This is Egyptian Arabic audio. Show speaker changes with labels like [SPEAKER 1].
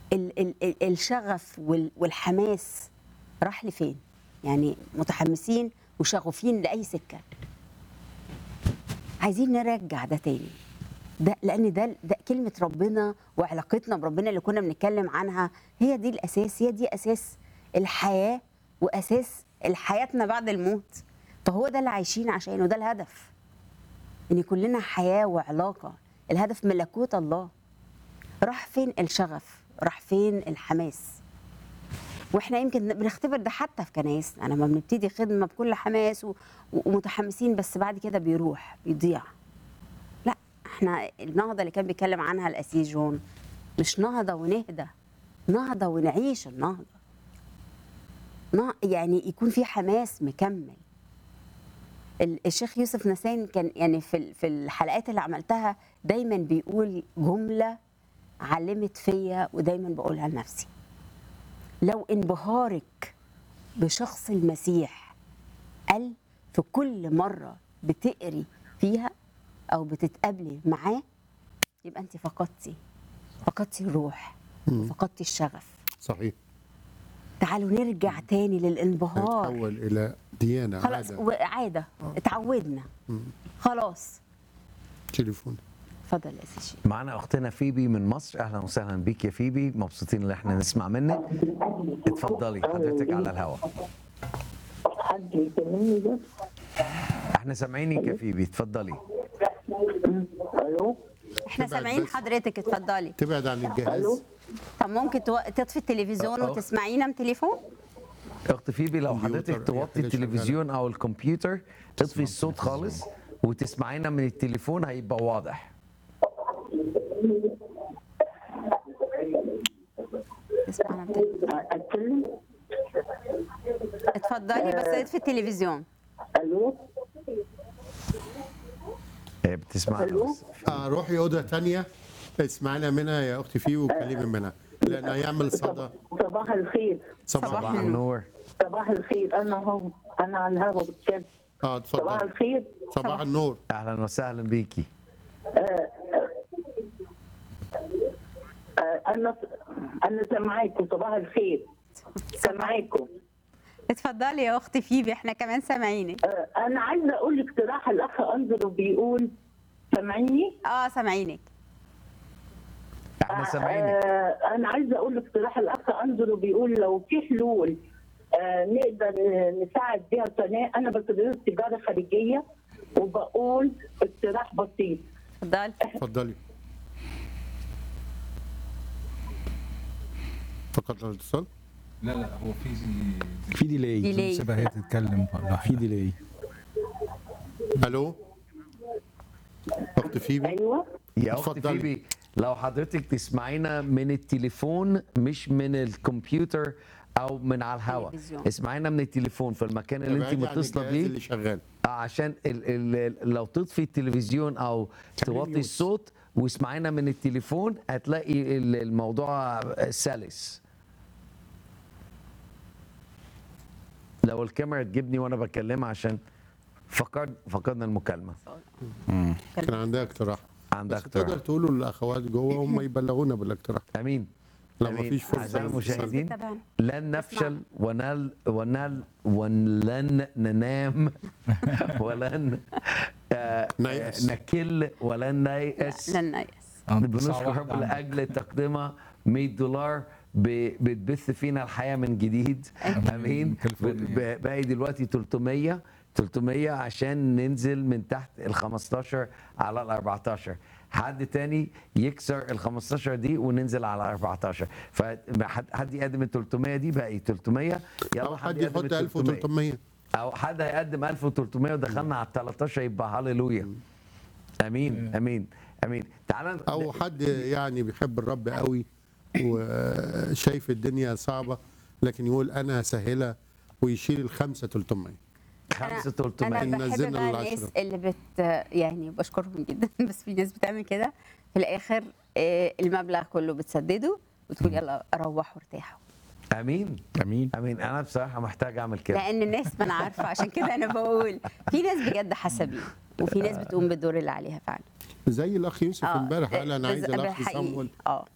[SPEAKER 1] ال ال ال الشغف وال والحماس راح لفين يعني متحمسين وشغوفين لاي سكه عايزين نرجع ده تاني ده لان ده ده كلمه ربنا وعلاقتنا بربنا اللي كنا بنتكلم عنها هي دي الاساس هي دي اساس الحياه واساس حياتنا بعد الموت فهو ده اللي عايشين عشانه ده الهدف ان يكون لنا حياه وعلاقه الهدف ملكوت الله راح فين الشغف راح فين الحماس واحنا يمكن بنختبر ده حتى في كنايسنا لما بنبتدي خدمه بكل حماس و- ومتحمسين بس بعد كده بيروح بيضيع لا احنا النهضه اللي كان بيتكلم عنها الاسيس جون مش نهضه ونهدى نهضه ونعيش النهضه نه- يعني يكون في حماس مكمل ال- الشيخ يوسف نسان كان يعني في ال- في الحلقات اللي عملتها دايما بيقول جمله علمت فيا ودايما بقولها لنفسي لو انبهارك بشخص المسيح قال في كل مرة بتقري فيها أو بتتقابلي معاه يبقى أنت فقدتي فقدتي الروح فقدتي الشغف
[SPEAKER 2] صحيح
[SPEAKER 1] تعالوا نرجع تاني للانبهار
[SPEAKER 2] تحول الى ديانه
[SPEAKER 1] خلاص
[SPEAKER 2] عاده
[SPEAKER 1] وعادة اتعودنا خلاص
[SPEAKER 2] تليفون
[SPEAKER 1] اتفضل يا سيدي شيخ.
[SPEAKER 3] معنا اختنا فيبي من مصر اهلا وسهلا بيك يا فيبي مبسوطين ان احنا نسمع منك اتفضلي حضرتك على الهواء
[SPEAKER 4] حد يكلمني بس
[SPEAKER 3] احنا سامعينك يا فيبي اتفضلي
[SPEAKER 4] الو
[SPEAKER 1] احنا
[SPEAKER 2] تبعد
[SPEAKER 1] سامعين
[SPEAKER 2] بس.
[SPEAKER 1] حضرتك اتفضلي
[SPEAKER 2] تبعد عن الجهاز
[SPEAKER 4] الو
[SPEAKER 1] طب ممكن تو- تطفي التلفزيون
[SPEAKER 3] أه.
[SPEAKER 1] وتسمعينا من تليفون
[SPEAKER 3] اخت فيبي لو
[SPEAKER 2] كمبيوتر،
[SPEAKER 3] حضرتك
[SPEAKER 2] أي
[SPEAKER 3] توطي
[SPEAKER 2] حاجة
[SPEAKER 3] التلفزيون او الكمبيوتر تطفي الصوت خالص وتسمعينا من التليفون هيبقى واضح
[SPEAKER 1] تسمعنا من التليفون.
[SPEAKER 4] اتكلم
[SPEAKER 1] اتفضلي بس اطفي التلفزيون
[SPEAKER 4] الو
[SPEAKER 3] هي بتسمعنا
[SPEAKER 4] ألو؟
[SPEAKER 3] بس
[SPEAKER 2] آه روحي اوضه تانية اسمعنا منها يا اختي فيه وكلمي منها لان هيعمل صدى
[SPEAKER 4] صباح الخير
[SPEAKER 2] صباح
[SPEAKER 1] صباح
[SPEAKER 3] صباح
[SPEAKER 2] الخير.
[SPEAKER 3] النور
[SPEAKER 4] صباح الخير انا هو انا على الهوا بتكلم
[SPEAKER 2] اه
[SPEAKER 4] صباح
[SPEAKER 2] اتفضل
[SPEAKER 4] الخير
[SPEAKER 2] صباح النور
[SPEAKER 3] اهلا وسهلا بيكي
[SPEAKER 4] آه، انا انا سامعاكم صباح الخير سامعاكم
[SPEAKER 1] اتفضلي يا اختي فيبي احنا كمان سامعينك
[SPEAKER 4] آه، انا عايزه اقول اقتراح الاخ انظر بيقول سامعيني
[SPEAKER 1] اه سامعينك
[SPEAKER 3] احنا سامعينك
[SPEAKER 4] آه، انا عايزه اقول اقتراح الاخ انظر بيقول لو في حلول آه، نقدر آه، نساعد بيها سناء انا بكالوريوس تجاره خارجيه وبقول اقتراح بسيط
[SPEAKER 1] اتفضلي
[SPEAKER 2] اتفضلي فقط الاتصال
[SPEAKER 5] لا لا هو في
[SPEAKER 6] في ديلي
[SPEAKER 1] ديلي
[SPEAKER 5] سيبها هي تتكلم
[SPEAKER 6] في
[SPEAKER 5] براحتها
[SPEAKER 6] ديلي
[SPEAKER 2] الو اختي فيبي
[SPEAKER 4] ايوه
[SPEAKER 3] يا اختي
[SPEAKER 2] اتفضلي.
[SPEAKER 3] فيبي لو حضرتك تسمعينا من التليفون مش من الكمبيوتر او من على الهواء
[SPEAKER 1] تلفزيون.
[SPEAKER 3] اسمعينا من التليفون في المكان اللي انت
[SPEAKER 2] ابعدي عن
[SPEAKER 3] متصله
[SPEAKER 2] الجهاز
[SPEAKER 3] بيه
[SPEAKER 2] اللي شغال
[SPEAKER 3] آه، عشان ال ال لو تطفي التلفزيون او توطي
[SPEAKER 2] ميوت.
[SPEAKER 3] الصوت واسمعينا من التليفون هتلاقي ال- الموضوع سلس لو الكاميرا تجيبني وانا بكلمها عشان فقد فقدنا المكالمه
[SPEAKER 2] كان عندها اقتراح
[SPEAKER 3] عندها
[SPEAKER 2] بس تقدر
[SPEAKER 3] اقتراح
[SPEAKER 2] تقولوا للاخوات جوه هم يبلغونا بالاقتراح
[SPEAKER 3] امين
[SPEAKER 2] لو
[SPEAKER 3] أمين.
[SPEAKER 2] مفيش فرصة
[SPEAKER 3] أعزائي
[SPEAKER 2] للاتصال.
[SPEAKER 3] المشاهدين
[SPEAKER 1] تابعنا.
[SPEAKER 3] لن نفشل ونل ونل ولن ننام ولن آه،
[SPEAKER 2] نيأس.
[SPEAKER 3] نكل ولن نيأس
[SPEAKER 1] لن نيأس
[SPEAKER 3] بنشكر رب لاجل تقديمها 100 دولار ب- بتبث فينا الحياه من جديد امين
[SPEAKER 5] كالفل.
[SPEAKER 3] ب- باقي دلوقتي 300 300 عشان ننزل من تحت ال 15 على ال 14 حد تاني يكسر ال 15 دي وننزل على 14 فحد حد يقدم ال 300 دي باقي 300 يلا
[SPEAKER 2] او حد
[SPEAKER 3] يقدم
[SPEAKER 2] يحط
[SPEAKER 3] ال 300.
[SPEAKER 2] 1300
[SPEAKER 3] او حد هيقدم 1300 ودخلنا على ال 13 يبقى هللويا امين امين امين تعالى
[SPEAKER 2] او حد يعني بيحب الرب قوي وشايف الدنيا صعبه لكن يقول انا سهله ويشيل الخمسه 300
[SPEAKER 3] خمسة
[SPEAKER 1] انا
[SPEAKER 3] 300
[SPEAKER 1] بحب
[SPEAKER 2] نزلنا
[SPEAKER 1] بقى
[SPEAKER 2] للعشرة.
[SPEAKER 1] الناس اللي بت يعني بشكرهم جدا بس في ناس بتعمل كده في الاخر آه، المبلغ كله بتسدده وتقول يلا روحوا ارتاحوا
[SPEAKER 3] امين
[SPEAKER 6] امين
[SPEAKER 3] امين انا بصراحه محتاج اعمل كده
[SPEAKER 1] لان الناس ما انا عارفه عشان كده انا بقول في ناس بجد حسابين وفي ناس بتقوم بالدور اللي عليها فعلا
[SPEAKER 2] زي الاخ يوسف
[SPEAKER 1] آه،
[SPEAKER 2] امبارح قال انا
[SPEAKER 1] بس-
[SPEAKER 2] عايز الاخ
[SPEAKER 1] حقيقي.
[SPEAKER 2] صمول
[SPEAKER 1] اه